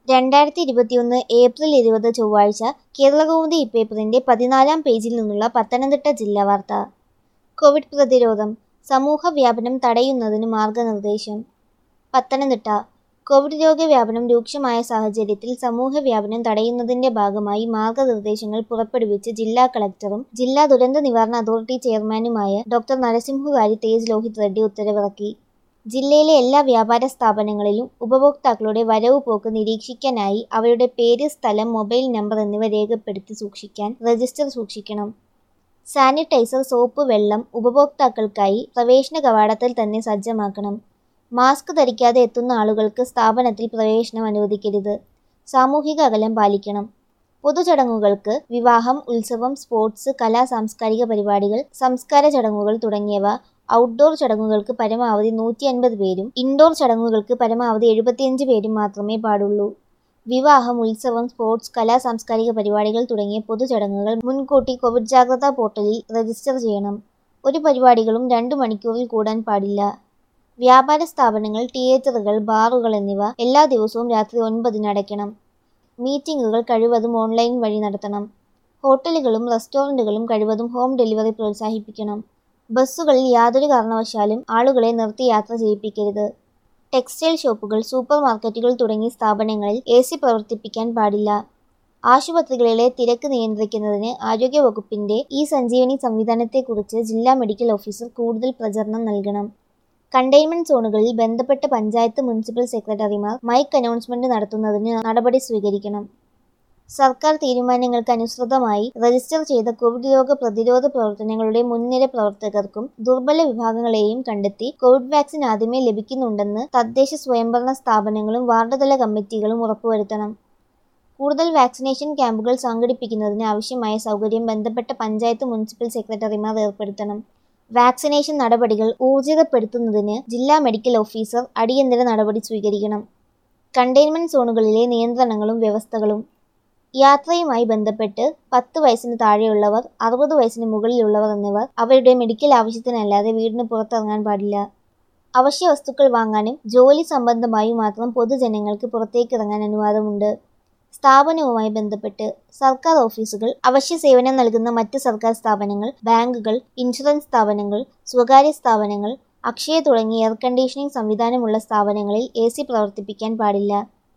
രണ്ടായിരത്തി ഇരുപത്തിയൊന്ന് ഏപ്രിൽ ഇരുപത് ചൊവ്വാഴ്ച കേരളകൗമുദി ഇപ്പേപ്പറിന്റെ പതിനാലാം പേജിൽ നിന്നുള്ള പത്തനംതിട്ട ജില്ലാ വാർത്ത കോവിഡ് പ്രതിരോധം സമൂഹ വ്യാപനം തടയുന്നതിന് മാർഗനിർദ്ദേശം പത്തനംതിട്ട കോവിഡ് രോഗവ്യാപനം രൂക്ഷമായ സാഹചര്യത്തിൽ സമൂഹ വ്യാപനം തടയുന്നതിന്റെ ഭാഗമായി മാർഗനിർദ്ദേശങ്ങൾ പുറപ്പെടുവിച്ച് ജില്ലാ കളക്ടറും ജില്ലാ ദുരന്ത നിവാരണ അതോറിറ്റി ചെയർമാനുമായ ഡോക്ടർ നരസിംഹുകാരി തേജ് ലോഹിത് റെഡ്ഡി ഉത്തരവിറക്കി ജില്ലയിലെ എല്ലാ വ്യാപാര സ്ഥാപനങ്ങളിലും ഉപഭോക്താക്കളുടെ വരവ് പോക്ക് നിരീക്ഷിക്കാനായി അവരുടെ പേര് സ്ഥലം മൊബൈൽ നമ്പർ എന്നിവ രേഖപ്പെടുത്തി സൂക്ഷിക്കാൻ രജിസ്റ്റർ സൂക്ഷിക്കണം സാനിറ്റൈസർ സോപ്പ് വെള്ളം ഉപഭോക്താക്കൾക്കായി പ്രവേശന കവാടത്തിൽ തന്നെ സജ്ജമാക്കണം മാസ്ക് ധരിക്കാതെ എത്തുന്ന ആളുകൾക്ക് സ്ഥാപനത്തിൽ പ്രവേശനം അനുവദിക്കരുത് സാമൂഹിക അകലം പാലിക്കണം പൊതുചടങ്ങുകൾക്ക് വിവാഹം ഉത്സവം സ്പോർട്സ് കലാ സാംസ്കാരിക പരിപാടികൾ സംസ്കാര ചടങ്ങുകൾ തുടങ്ങിയവ ഔട്ട്ഡോർ ചടങ്ങുകൾക്ക് പരമാവധി നൂറ്റി അൻപത് പേരും ഇൻഡോർ ചടങ്ങുകൾക്ക് പരമാവധി എഴുപത്തിയഞ്ച് പേരും മാത്രമേ പാടുള്ളൂ വിവാഹം ഉത്സവം സ്പോർട്സ് കലാ സാംസ്കാരിക പരിപാടികൾ തുടങ്ങിയ പൊതുചടങ്ങുകൾ മുൻകൂട്ടി കോവിഡ് ജാഗ്രതാ പോർട്ടലിൽ രജിസ്റ്റർ ചെയ്യണം ഒരു പരിപാടികളും രണ്ട് മണിക്കൂറിൽ കൂടാൻ പാടില്ല വ്യാപാര സ്ഥാപനങ്ങൾ തിയേറ്ററുകൾ ബാറുകൾ എന്നിവ എല്ലാ ദിവസവും രാത്രി ഒൻപതിന് അടയ്ക്കണം മീറ്റിംഗുകൾ കഴിവതും ഓൺലൈൻ വഴി നടത്തണം ഹോട്ടലുകളും റെസ്റ്റോറൻറ്റുകളും കഴിവതും ഹോം ഡെലിവറി പ്രോത്സാഹിപ്പിക്കണം ബസ്സുകളിൽ യാതൊരു കാരണവശാലും ആളുകളെ നിർത്തി യാത്ര ചെയ്യിപ്പിക്കരുത് ടെക്സ്റ്റൈൽ ഷോപ്പുകൾ സൂപ്പർ മാർക്കറ്റുകൾ തുടങ്ങിയ സ്ഥാപനങ്ങളിൽ എ സി പ്രവർത്തിപ്പിക്കാൻ പാടില്ല ആശുപത്രികളിലെ തിരക്ക് നിയന്ത്രിക്കുന്നതിന് ആരോഗ്യവകുപ്പിന്റെ ഈ സഞ്ജീവനി സംവിധാനത്തെക്കുറിച്ച് ജില്ലാ മെഡിക്കൽ ഓഫീസർ കൂടുതൽ പ്രചരണം നൽകണം കണ്ടെയ്ൻമെന്റ് സോണുകളിൽ ബന്ധപ്പെട്ട പഞ്ചായത്ത് മുനിസിപ്പൽ സെക്രട്ടറിമാർ മൈക്ക് അനൗൺസ്മെന്റ് നടത്തുന്നതിന് നടപടി സ്വീകരിക്കണം സർക്കാർ തീരുമാനങ്ങൾക്ക് അനുസൃതമായി രജിസ്റ്റർ ചെയ്ത കോവിഡ് രോഗ പ്രതിരോധ പ്രവർത്തനങ്ങളുടെ മുൻനിര പ്രവർത്തകർക്കും ദുർബല വിഭാഗങ്ങളെയും കണ്ടെത്തി കോവിഡ് വാക്സിൻ ആദ്യമേ ലഭിക്കുന്നുണ്ടെന്ന് തദ്ദേശ സ്വയംഭരണ സ്ഥാപനങ്ങളും വാർഡുതല കമ്മിറ്റികളും ഉറപ്പുവരുത്തണം കൂടുതൽ വാക്സിനേഷൻ ക്യാമ്പുകൾ സംഘടിപ്പിക്കുന്നതിന് ആവശ്യമായ സൗകര്യം ബന്ധപ്പെട്ട പഞ്ചായത്ത് മുനിസിപ്പൽ സെക്രട്ടറിമാർ ഏർപ്പെടുത്തണം വാക്സിനേഷൻ നടപടികൾ ഊർജിതപ്പെടുത്തുന്നതിന് ജില്ലാ മെഡിക്കൽ ഓഫീസർ അടിയന്തര നടപടി സ്വീകരിക്കണം കണ്ടെയ്ൻമെന്റ് സോണുകളിലെ നിയന്ത്രണങ്ങളും വ്യവസ്ഥകളും യാത്രയുമായി ബന്ധപ്പെട്ട് പത്ത് വയസ്സിന് താഴെയുള്ളവർ അറുപത് വയസ്സിന് മുകളിലുള്ളവർ എന്നിവർ അവരുടെ മെഡിക്കൽ ആവശ്യത്തിനല്ലാതെ വീടിന് പുറത്തിറങ്ങാൻ പാടില്ല അവശ്യ വസ്തുക്കൾ വാങ്ങാനും ജോലി സംബന്ധമായും മാത്രം പൊതുജനങ്ങൾക്ക് പുറത്തേക്കിറങ്ങാൻ അനുവാദമുണ്ട് സ്ഥാപനവുമായി ബന്ധപ്പെട്ട് സർക്കാർ ഓഫീസുകൾ അവശ്യ സേവനം നൽകുന്ന മറ്റ് സർക്കാർ സ്ഥാപനങ്ങൾ ബാങ്കുകൾ ഇൻഷുറൻസ് സ്ഥാപനങ്ങൾ സ്വകാര്യ സ്ഥാപനങ്ങൾ അക്ഷയ തുടങ്ങിയ എയർ കണ്ടീഷനിംഗ് സംവിധാനമുള്ള സ്ഥാപനങ്ങളിൽ എ സി പ്രവർത്തിപ്പിക്കാൻ പാടില്ല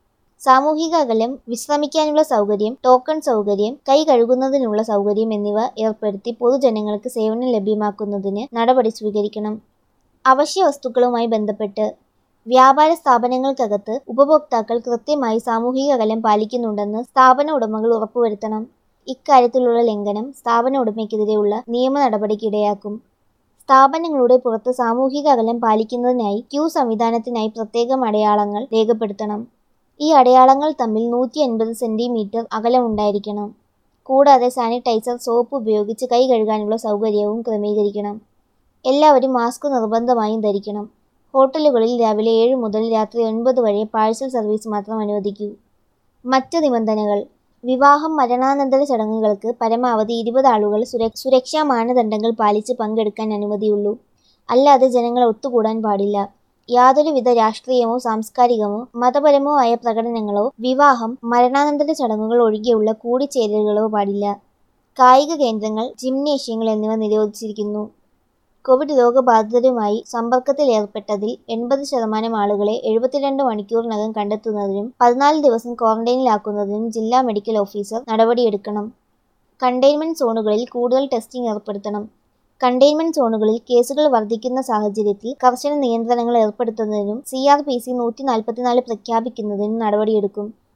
സാമൂഹിക അകലം വിശ്രമിക്കാനുള്ള സൗകര്യം ടോക്കൺ സൗകര്യം കൈ കഴുകുന്നതിനുള്ള സൗകര്യം എന്നിവ ഏർപ്പെടുത്തി പൊതുജനങ്ങൾക്ക് സേവനം ലഭ്യമാക്കുന്നതിന് നടപടി സ്വീകരിക്കണം അവശ്യ വസ്തുക്കളുമായി ബന്ധപ്പെട്ട് വ്യാപാര സ്ഥാപനങ്ങൾക്കകത്ത് ഉപഭോക്താക്കൾ കൃത്യമായി സാമൂഹിക അകലം പാലിക്കുന്നുണ്ടെന്ന് സ്ഥാപന ഉടമകൾ ഉറപ്പുവരുത്തണം ഇക്കാര്യത്തിലുള്ള ലംഘനം സ്ഥാപന ഉടമയ്ക്കെതിരെയുള്ള നിയമ നടപടിക്കിടയാക്കും സ്ഥാപനങ്ങളുടെ പുറത്ത് സാമൂഹിക അകലം പാലിക്കുന്നതിനായി ക്യൂ സംവിധാനത്തിനായി പ്രത്യേകം അടയാളങ്ങൾ രേഖപ്പെടുത്തണം ഈ അടയാളങ്ങൾ തമ്മിൽ നൂറ്റി അൻപത് സെൻറ്റിമീറ്റർ അകലമുണ്ടായിരിക്കണം കൂടാതെ സാനിറ്റൈസർ സോപ്പ് ഉപയോഗിച്ച് കൈ കഴുകാനുള്ള സൗകര്യവും ക്രമീകരിക്കണം എല്ലാവരും മാസ്ക് നിർബന്ധമായും ധരിക്കണം ഹോട്ടലുകളിൽ രാവിലെ ഏഴ് മുതൽ രാത്രി ഒൻപത് വരെ പാഴ്സൽ സർവീസ് മാത്രം അനുവദിക്കൂ മറ്റ് നിബന്ധനകൾ വിവാഹം മരണാനന്തര ചടങ്ങുകൾക്ക് പരമാവധി ഇരുപത് ആളുകൾ സുര സുരക്ഷാ മാനദണ്ഡങ്ങൾ പാലിച്ച് പങ്കെടുക്കാൻ അനുമതിയുള്ളൂ അല്ലാതെ ജനങ്ങൾ ഒത്തുകൂടാൻ പാടില്ല യാതൊരുവിധ രാഷ്ട്രീയമോ സാംസ്കാരികമോ മതപരമോ ആയ പ്രകടനങ്ങളോ വിവാഹം മരണാനന്തര ചടങ്ങുകൾ ഒഴികെയുള്ള കൂടിച്ചേരലുകളോ പാടില്ല കായിക കേന്ദ്രങ്ങൾ ജിംനേഷ്യങ്ങൾ എന്നിവ നിരോധിച്ചിരിക്കുന്നു കോവിഡ് രോഗബാധിതരുമായി സമ്പർക്കത്തിൽ ഏർപ്പെട്ടതിൽ എൺപത് ശതമാനം ആളുകളെ എഴുപത്തിരണ്ട് മണിക്കൂറിനകം കണ്ടെത്തുന്നതിനും പതിനാല് ദിവസം ക്വാറന്റൈനിലാക്കുന്നതിനും ജില്ലാ മെഡിക്കൽ ഓഫീസർ നടപടിയെടുക്കണം കണ്ടെയ്ൻമെന്റ് സോണുകളിൽ കൂടുതൽ ടെസ്റ്റിംഗ് ഏർപ്പെടുത്തണം കണ്ടെയ്ൻമെന്റ് സോണുകളിൽ കേസുകൾ വർദ്ധിക്കുന്ന സാഹചര്യത്തിൽ കർശന നിയന്ത്രണങ്ങൾ ഏർപ്പെടുത്തുന്നതിനും സി ആർ പി സി നൂറ്റി നാൽപ്പത്തിനാല് പ്രഖ്യാപിക്കുന്നതിനും നടപടിയെടുക്കും